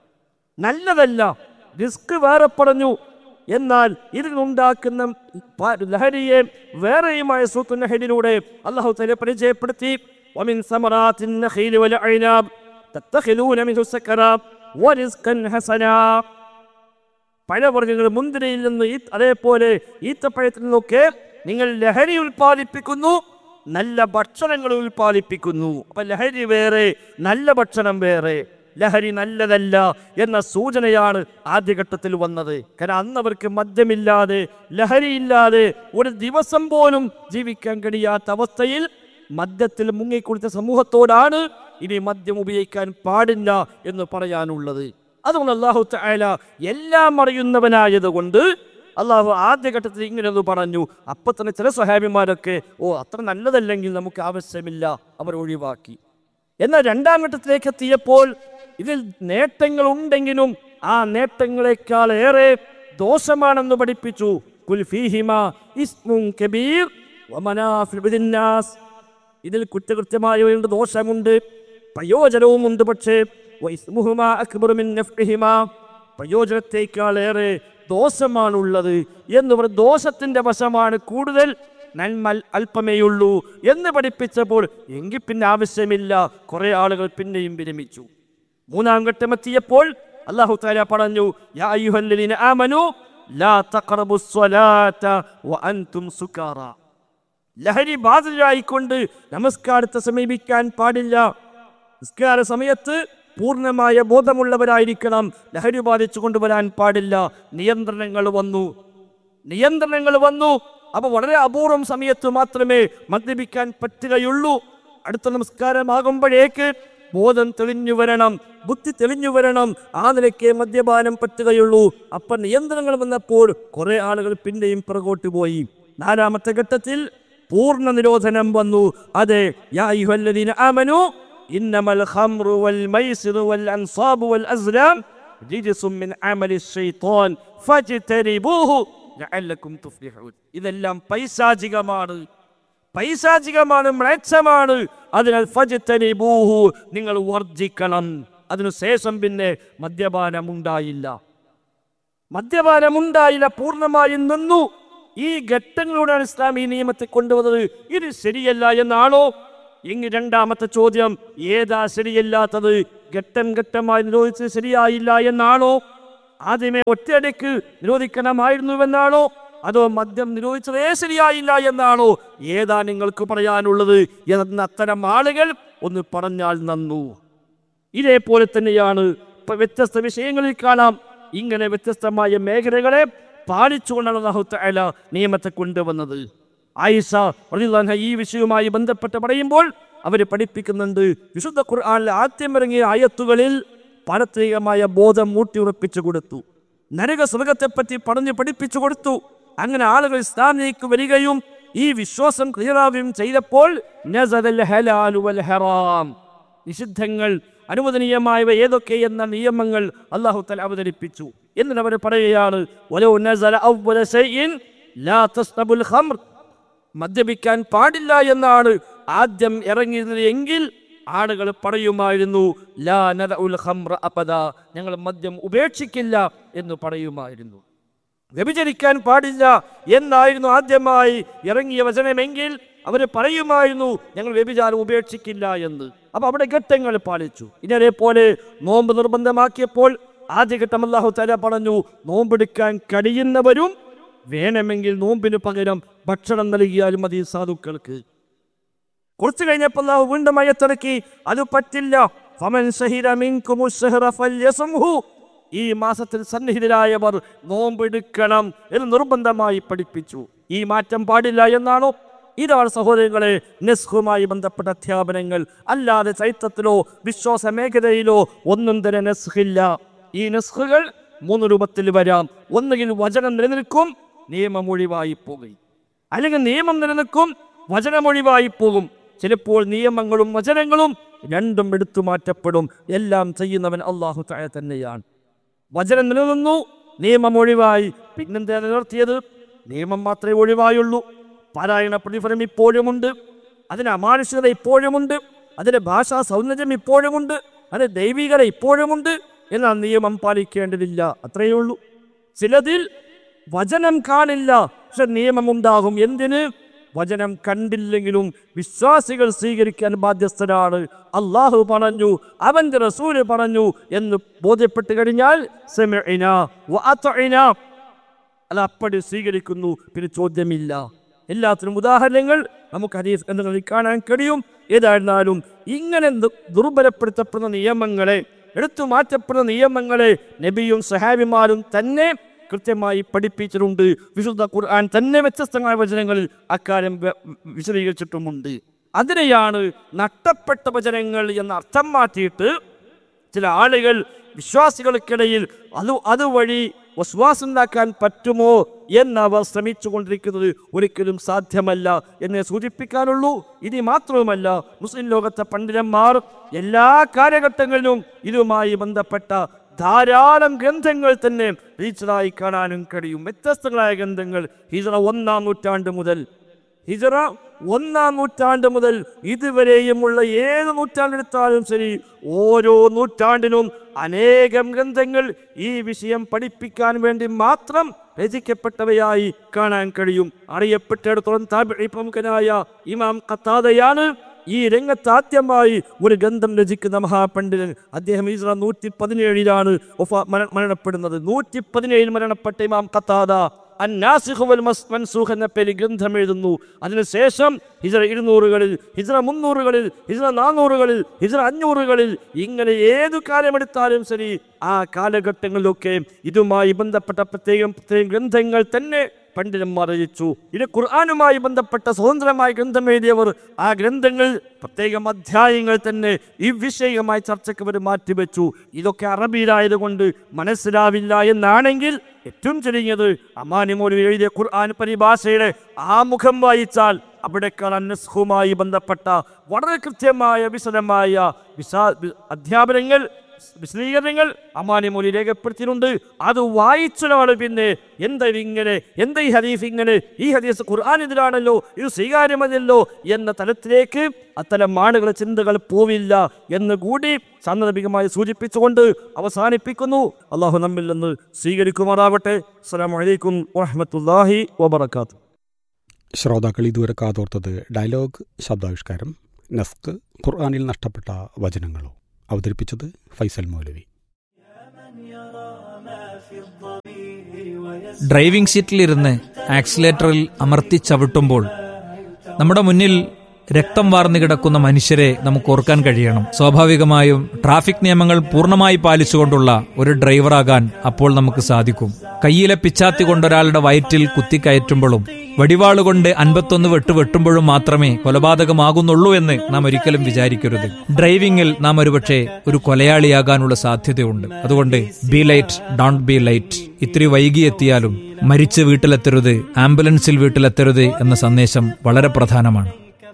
നല്ലതല്ല റിസ്ക് വേറെ പറഞ്ഞു എന്നാൽ ഇതിലുണ്ടാക്കുന്ന പ- ലഹരിയെ വേറെയുമായ സൂത്തു ലഹരിയിലൂടെ അള്ളാഹു തല പരിചയപ്പെടുത്തി ومن ثمرات النخيل والعناب تتخذون منه سكرا ورزقا حسنا പഴവർഗ്ഗങ്ങൾ മുന്തിരിയിൽ നിന്ന് ഈ അതേപോലെ ഈത്തപ്പഴത്തിൽ നിന്നൊക്കെ നിങ്ങൾ ലഹരി ഉൽപ്പാദിപ്പിക്കുന്നു നല്ല ഭക്ഷണങ്ങൾ ഉൽപ്പാദിപ്പിക്കുന്നു അപ്പൊ ലഹരി വേറെ നല്ല ഭക്ഷണം വേറെ ലഹരി നല്ലതല്ല എന്ന സൂചനയാണ് ആദ്യഘട്ടത്തിൽ വന്നത് കാരണം അന്ന് അവർക്ക് മദ്യമില്ലാതെ ലഹരിയില്ലാതെ ഒരു ദിവസം പോലും ജീവിക്കാൻ കഴിയാത്ത അവസ്ഥയിൽ മദ്യത്തിൽ മുങ്ങിക്കുളിച്ച സമൂഹത്തോടാണ് ഇനി മദ്യം ഉപയോഗിക്കാൻ പാടില്ല എന്ന് പറയാനുള്ളത് അതുകൊണ്ട് അള്ളാഹു തആല എല്ലാം അറിയുന്നവനായതുകൊണ്ട് അള്ളാഹു ആദ്യഘട്ടത്തിൽ ഇങ്ങനെ ഒന്ന് പറഞ്ഞു അപ്പൊ തന്നെ ചില സ്വഹാബിമാരൊക്കെ ഓ അത്ര നല്ലതല്ലെങ്കിൽ നമുക്ക് ആവശ്യമില്ല അവർ ഒഴിവാക്കി എന്നാൽ രണ്ടാം ഘട്ടത്തിലേക്ക് എത്തിയപ്പോൾ ഇതിൽ നേട്ടങ്ങൾ ഉണ്ടെങ്കിലും ആ നേട്ടങ്ങളെക്കാൾ ഏറെ ദോഷമാണെന്ന് പഠിപ്പിച്ചു കുൽ ഫീഹിമ ഇസ്മുൻ കബീർ വമനാഫിഉ ലിന്നാസ് ഇതിൽ കുറ്റകൃത്യമായ ഒരു ദോഷമുണ്ട് പ്രയോജനവുമുണ്ട് പക്ഷേ വൈസ്മുഹുമ അക്ബറു മിൻ നഫ്ഇഹിമ പ്രയോജനത്തേക്കാളേറെ ദോഷമാണുള്ളത് എന്ന് പറഞ്ഞ് ദോഷത്തിന്റെ വശമാണ് കൂടുതൽ നന്മ അല്പമേയുള്ളൂ എന്ന് പഠിപ്പിച്ചപ്പോൾ എങ്കിൽ പിന്നെ ആവശ്യമില്ല കുറെ ആളുകൾ പിന്നെയും വിരമിച്ചു മൂന്നാം ഘട്ടമെത്തിയപ്പോൾ അള്ളാഹു താല പറഞ്ഞു യാ അയ്യുഹല്ലദീന ആമനു ലാ തഖറബുസ് സ്വലാത്ത വഅൻതും സുകാറ ലഹരി ബാധിതരായിക്കൊണ്ട് നമസ്കാരത്തെ സമീപിക്കാൻ പാടില്ല നിസ്കാര സമയത്ത് പൂർണ്ണമായ ബോധമുള്ളവരായിരിക്കണം ലഹരി ബാധിച്ചു കൊണ്ടുവരാൻ പാടില്ല നിയന്ത്രണങ്ങൾ വന്നു നിയന്ത്രണങ്ങൾ വന്നു അപ്പൊ വളരെ അപൂർവം സമയത്ത് മാത്രമേ മദ്യപിക്കാൻ പറ്റുകയുള്ളൂ അടുത്ത നമസ്കാരമാകുമ്പോഴേക്ക് ബോധം തെളിഞ്ഞു വരണം ബുദ്ധി തെളിഞ്ഞു വരണം ആ നിലയ്ക്ക് മദ്യപാനം പറ്റുകയുള്ളൂ അപ്പൊ നിയന്ത്രണങ്ങൾ വന്നപ്പോൾ കുറെ ആളുകൾ പിന്നെയും പുറകോട്ട് പോയി നാലാമത്തെ ഘട്ടത്തിൽ പൂർണ്ണ നിരോധനം വന്നു അതെ യാ അയ്യുഹല്ലദീന ആമനു ഇന്നമൽ ഖംറു വൽ മൈസിറു വൽ അൻസാബു വൽ അസ്ലാം റിജ്സും മിൻ അമലി ശൈത്താൻ ഫജ്തനിബൂഹു ലഅല്ലക്കും തുഫ്ലിഹൂൻ ഇതെല്ലാം പൈശാചികമാണ് പൈശാചികമാണ് മ്ലേച്ഛമാണ് അതിനാൽ ഫജ്തനിബൂഹു നിങ്ങൾ വർജിക്കണം അതിനുശേഷം പിന്നെ മദ്യപാനം ഉണ്ടായില്ല മദ്യപാനം ഉണ്ടായില്ല പൂർണ്ണമായും നിന്നു ഈ ഘട്ടങ്ങളോടാണ് ഇസ്ലാം ഈ നിയമത്തെ കൊണ്ടുവന്നത് ഇത് ശരിയല്ല എന്നാണോ എങ്കിൽ രണ്ടാമത്തെ ചോദ്യം ഏതാ ശരിയല്ലാത്തത് ഘട്ടം ഘട്ടമായി നിരോധിച്ചത് ശരിയായില്ല എന്നാണോ ആദ്യമേ ഒറ്റയടിക്ക് നിരോധിക്കണമായിരുന്നുവെന്നാണോ അതോ മദ്യം നിരോധിച്ചതേ ശരിയായില്ല എന്നാണോ ഏതാ നിങ്ങൾക്ക് പറയാനുള്ളത് എന്ന അത്തരം ആളുകൾ ഒന്ന് പറഞ്ഞാൽ നന്നു ഇതേപോലെ തന്നെയാണ് ഇപ്പൊ വ്യത്യസ്ത വിഷയങ്ങളിൽ കാണാം ഇങ്ങനെ വ്യത്യസ്തമായ മേഖലകളെ പാലിച്ചുകൊണ്ടാണ് അല്ലാഹു തആല നിയമത്തെ കൊണ്ടുവന്നത് ആയിഷ റളിയല്ലാഹു അൻഹ ഈ വിഷയവുമായി ബന്ധപ്പെട്ട് പറയുമ്പോൾ അവർ പഠിപ്പിക്കുന്നുണ്ട് വിശുദ്ധ ഖുർആനിലെ ആദ്യം ഇറങ്ങിയ ആയത്തുകളിൽ പാരത്രികമായ ബോധം ഊട്ടിയുറപ്പിച്ചു കൊടുത്തു നരക സ്വർഗത്തെപ്പറ്റി പറഞ്ഞു പഠിപ്പിച്ചു കൊടുത്തു അങ്ങനെ ആളുകൾ ഇസ്ലാമിലേക്ക് വരികയും ഈ വിശ്വാസം ക്ലിയറാവുകയും ചെയ്തപ്പോൾ നസറൽ ഹലാലു വൽ ഹറാം നിഷിദ്ധങ്ങൾ അനുവദനീയമായവ ഏതൊക്കെ എന്ന നിയമങ്ങൾ അള്ളാഹു തല അവതരിപ്പിച്ചു എന്നിട്ട് അവർ പറയുകയാണ് "വലൗ നസല അവ്വല ശൈഇൻ ലാ തസ്തബുൽ ഖംർ." മദ്യപിക്കാൻ പാടില്ല എന്നാണ് ആദ്യം ഇറങ്ങിയത് എങ്കിൽ ആളുകൾ പറയുമായിരുന്നു ലാ നദഉൽ ഖംറ അപദ ഞങ്ങൾ മദ്യം ഉപേക്ഷിക്കില്ല എന്ന് പറയുമായിരുന്നു വ്യഭിചരിക്കാൻ പാടില്ല എന്നായിരുന്നു ആദ്യമായി ഇറങ്ങിയ വചനമെങ്കിൽ അവർ പറയുമായിരുന്നു ഞങ്ങൾ വ്യഭിചാരം ഉപേക്ഷിക്കില്ല എന്ന് അപ്പൊ അവിടെ ഘട്ടങ്ങൾ പാലിച്ചു ഇനി അതേപോലെ നോമ്പ് നിർബന്ധമാക്കിയപ്പോൾ ആദ്യഘട്ടം അല്ലാഹു തല പറഞ്ഞു നോമ്പെടുക്കാൻ കഴിയുന്നവരും വേണമെങ്കിൽ നോമ്പിന് പകരം ഭക്ഷണം നൽകിയാലും മതി സാധുക്കൾക്ക് കുറച്ചു കഴിഞ്ഞപ്പോൾ അല്ലാഹു വീണ്ടും അയത്തിറക്കി അത് പറ്റില്ല ഫമൻ ശഹിദ മിൻകുമു ശഹ്റ ഫല്യസുംഹു. ഈ മാസത്തിൽ സന്നിഹിതരായവർ നോമ്പെടുക്കണം എന്ന് നിർബന്ധമായി പഠിപ്പിച്ചു ഈ മാറ്റം പാടില്ല എന്നാണോ ഇതാണ് സഹോദരങ്ങളെ നെസ്ഹുമായി ബന്ധപ്പെട്ട അധ്യാപനങ്ങൾ അല്ലാതെ ചരിത്രത്തിലോ വിശ്വാസ മേഖലയിലോ ഒന്നും തന്നെ നെസ്ഹില്ല ഈ നെസ്ഹുകൾ മൂന്ന് രൂപത്തിൽ വരാം ഒന്നുകിൽ വചനം നിലനിൽക്കും നിയമം ഒഴിവായി പോകും അല്ലെങ്കിൽ നിയമം നിലനിൽക്കും വചനം ഒഴിവായി പോകും ചിലപ്പോൾ നിയമങ്ങളും വചനങ്ങളും രണ്ടും എടുത്തു മാറ്റപ്പെടും എല്ലാം ചെയ്യുന്നവൻ അള്ളാഹു തായ തന്നെയാണ് വചനം നിലനിന്നു നിയമം ഒഴിവായി പിന്നെന്താ നിലനിർത്തിയത് നിയമം മാത്രമേ ഒഴിവായുള്ളൂ പാരായണ പ്രതിഫലം ഇപ്പോഴുമുണ്ട് അതിന് അമാനുഷികത ഇപ്പോഴുമുണ്ട് അതിന്റെ ഭാഷാ സൗന്ദര്യം ഇപ്പോഴുമുണ്ട് അതിന്റെ ദൈവികത ഇപ്പോഴുമുണ്ട് എന്നാൽ നിയമം പാലിക്കേണ്ടതില്ല അത്രയേ ഉള്ളൂ ചിലതിൽ വചനം കാണില്ല പക്ഷെ നിയമമുണ്ടാകും എന്തിന് വചനം കണ്ടില്ലെങ്കിലും വിശ്വാസികൾ സ്വീകരിക്കാൻ ബാധ്യസ്ഥരാണ് അള്ളാഹു പറഞ്ഞു അവന്റെ റസൂല് പറഞ്ഞു എന്ന് ബോധ്യപ്പെട്ട് കഴിഞ്ഞാൽ സമിഅ്നാ വഅത്അ്നാ. അത് അപ്പടി സ്വീകരിക്കുന്നു പിന്നെ ചോദ്യമില്ല എല്ലാത്തിനും ഉദാഹരണങ്ങൾ നമുക്ക് ഹദീസ് ഗ്രന്ഥങ്ങളിൽ കാണാൻ കഴിയും ഏതായിരുന്നാലും ഇങ്ങനെ ദു- ദുർബലപ്പെടുത്തപ്പെടുന്ന നിയമങ്ങളെ എടുത്തു മാറ്റപ്പെടുന്ന നിയമങ്ങളെ നബിയും സഹാബിമാരും തന്നെ കൃത്യമായി പഠിപ്പിച്ചിട്ടുണ്ട് വിശുദ്ധ ഖുർആൻ തന്നെ വ്യത്യസ്തമായ വചനങ്ങളിൽ അക്കാര്യം വ- വിശദീകരിച്ചിട്ടുമുണ്ട് അതിനെയാണ് നഷ്ടപ്പെട്ട വചനങ്ങൾ എന്ന അർത്ഥം മാറ്റിയിട്ട് ചില ആളുകൾ വിശ്വാസികൾക്കിടയിൽ അത് അതുവഴി വസ്വാസുണ്ടാക്കാൻ പറ്റുമോ എന്നവർ ശ്രമിച്ചുകൊണ്ടിരിക്കുന്നത് ഒരിക്കലും സാധ്യമല്ല എന്ന് സൂചിപ്പിക്കാനുള്ളൂ ഇനി മാത്രവുമല്ല മുസ്ലിം ലോകത്തെ പണ്ഡിതന്മാർ എല്ലാ കാലഘട്ടങ്ങളിലും ഇതുമായി ബന്ധപ്പെട്ട ധാരാളം ഗ്രന്ഥങ്ങൾ തന്നെ രചിച്ചതായി കാണാനും കഴിയും വ്യത്യസ്തങ്ങളായ ഗ്രന്ഥങ്ങൾ ഹിജറ ഒന്നാം നൂറ്റാണ്ട് മുതൽ ഹിജറ ഒന്നാം നൂറ്റാണ്ട് മുതൽ ഇതുവരെയുമുള്ള ഏത് നൂറ്റാണ്ടെടുത്താലും ശരി ഓരോ നൂറ്റാണ്ടിനും അനേകം ഗ്രന്ഥങ്ങൾ ഈ വിഷയം പഠിപ്പിക്കാൻ വേണ്ടി മാത്രം രചിക്കപ്പെട്ടവയായി കാണാൻ കഴിയും അറിയപ്പെട്ടിടത്തോളം താബിഈ പ്രമുഖനായ ഇമാം ഖത്താദയാണ് ഈ രംഗത്ത് ആദ്യമായി ഒരു ഗ്രന്ഥം രചിക്കുന്ന മഹാപണ്ഡിതൻ അദ്ദേഹം ഇസ്ര നൂറ്റി പതിനേഴിലാണ് ഒഫ- മര- മരണപ്പെടുന്നത് നൂറ്റി പതിനേഴിൽ മരണപ്പെട്ട ഇമാം ഖത്താദ അന്നാസിഖ് വൽ മസ് മൻസൂഖ് എന്ന പേരിൽ ഗ്രന്ഥം എഴുതുന്നു അതിനുശേഷം ഹിജറ ഇരുന്നൂറുകളിൽ ഹിജറ മുന്നൂറുകളിൽ ഹിജറ നാനൂറുകളിൽ ഹിജറ അഞ്ഞൂറുകളിൽ ഇങ്ങനെ ഏതു കാലമെടുത്താലും ശരി ആ കാലഘട്ടങ്ങളിലൊക്കെ ഇതുമായി ബന്ധപ്പെട്ട പ്രത്യേകം പ്രത്യേകം ഗ്രന്ഥങ്ങൾ തന്നെ പണ്ഡിതന്മാർ രചിച്ചു ഇത് ഖുർആാനുമായി ബന്ധപ്പെട്ട സ്വതന്ത്രമായ ഗ്രന്ഥം എഴുതിയവർ ആ ഗ്രന്ഥങ്ങൾ പ്രത്യേകം അധ്യായങ്ങൾ തന്നെ ഈ വിഷയമായി ചർച്ചയ്ക്ക് അവർ മാറ്റിവെച്ചു ഇതൊക്കെ അറബിയിലായതുകൊണ്ട് മനസ്സിലാവില്ല എന്നാണെങ്കിൽ ഏറ്റവും ചുരുങ്ങിയത് അമാനിമോലി എഴുതിയ ഖുർആൻ പരിഭാഷയുടെ ആ മുഖം വായിച്ചാൽ അവിടേക്കാൾ അന്നസ്ഹുമായി ബന്ധപ്പെട്ട വളരെ കൃത്യമായ വിശദമായ വിശാ വി- അധ്യാപനങ്ങൾ വിശദീകരണങ്ങൾ അമാനിമൂലി രേഖപ്പെടുത്തിയിട്ടുണ്ട് അത് വായിച്ചൊരാൾ പിന്നെ എന്താ ഇങ്ങനെ എന്താ ഈ ഹദീഫ് ഇങ്ങനെ ഈ ഹദീസ് ഖുർആാനെതിരാണല്ലോ ഇത് സ്വീകാര്യമല്ലോ എന്ന തലത്തിലേക്ക് അത്തരം ആളുകളെ ചിന്തകൾ പോവില്ല എന്ന് കൂടി സാന്ദർഭികമായി സൂചിപ്പിച്ചുകൊണ്ട് അവസാനിപ്പിക്കുന്നു അള്ളാഹു നമ്മിൽ നിന്ന് സ്വീകരിക്കുമാറാവട്ടെ അസ്സലാമു അലൈക്കും വറഹ്മത്തുള്ളാഹി വബറകാതുഹു ശ്രോതാക്കൾ ഇതുവരെ കാതോർത്തത് ഡയലോഗ് ശബ്ദാവിഷ്കാരം നസ്ക് ഖുർആാനിൽ നഷ്ടപ്പെട്ട വചനങ്ങളോ അവതരിപ്പിച്ചത് ഫൈസൽ മൗലവി ഡ്രൈവിംഗ് സീറ്റിലിരുന്ന് ആക്സിലേറ്ററിൽ അമർത്തി ചവിട്ടുമ്പോൾ നമ്മുടെ മുന്നിൽ രക്തം വാർന്നു കിടക്കുന്ന മനുഷ്യരെ നമുക്ക് ഓർക്കാൻ കഴിയണം സ്വാഭാവികമായും ട്രാഫിക് നിയമങ്ങൾ പൂർണ്ണമായി പാലിച്ചുകൊണ്ടുള്ള ഒരു ഡ്രൈവറാകാൻ അപ്പോൾ നമുക്ക് സാധിക്കും കയ്യിലെ പിച്ചാത്തി കൊണ്ടൊരാളുടെ വയറ്റിൽ കുത്തിക്കയറ്റുമ്പോഴും വടിവാളുകൊണ്ട് അൻപത്തൊന്ന് വെട്ട് വെട്ടുമ്പോഴും മാത്രമേ കൊലപാതകമാകുന്നുള്ളൂ എന്ന് നാം ഒരിക്കലും വിചാരിക്കരുത് ഡ്രൈവിംഗിൽ നാം ഒരുപക്ഷെ ഒരു കൊലയാളിയാകാനുള്ള സാധ്യതയുണ്ട് അതുകൊണ്ട് be light don't be light ഇത്തിരി വൈകിയെത്തിയാലും മരിച്ച് വീട്ടിലെത്തരുത് ആംബുലൻസിൽ വീട്ടിലെത്തരുത് എന്ന സന്ദേശം വളരെ പ്രധാനമാണ്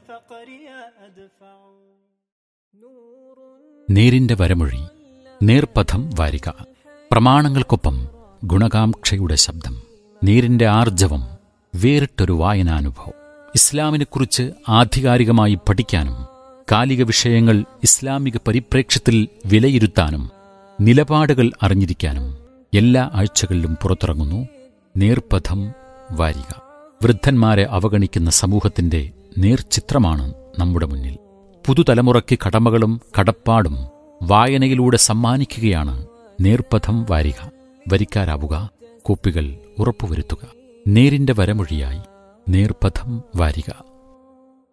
നേരിന്റെ വരമൊഴി നേർപഥം വാരിക പ്രമാണങ്ങൾക്കൊപ്പം ഗുണകാംക്ഷയുടെ ശബ്ദം നേരിന്റെ ആർജവം വേറിട്ടൊരു വായനാനുഭവം ഇസ്ലാമിനെക്കുറിച്ച് ആധികാരികമായി പഠിക്കാനും കാലിക വിഷയങ്ങൾ ഇസ്ലാമിക പരിപ്രേക്ഷ്യത്തിൽ വിലയിരുത്താനും നിലപാടുകൾ അറിഞ്ഞിരിക്കാനും എല്ലാ ആഴ്ചകളിലും പുറത്തിറങ്ങുന്നു നേർപഥം വാരിക വൃദ്ധന്മാരെ അവഗണിക്കുന്ന സമൂഹത്തിന്റെ നേർചിത്രമാണ് നമ്മുടെ മുന്നിൽ പുതുതലമുറയ്ക്ക് കടമകളും കടപ്പാടും വായനയിലൂടെ സമ്മാനിക്കുകയാണ് നേർപഥം വാരിക വരിക്കാരാവുക കോപ്പികൾ ഉറപ്പുവരുത്തുക നേരിന്റെ വരമൊഴിയായി നേർപഥം വാരിക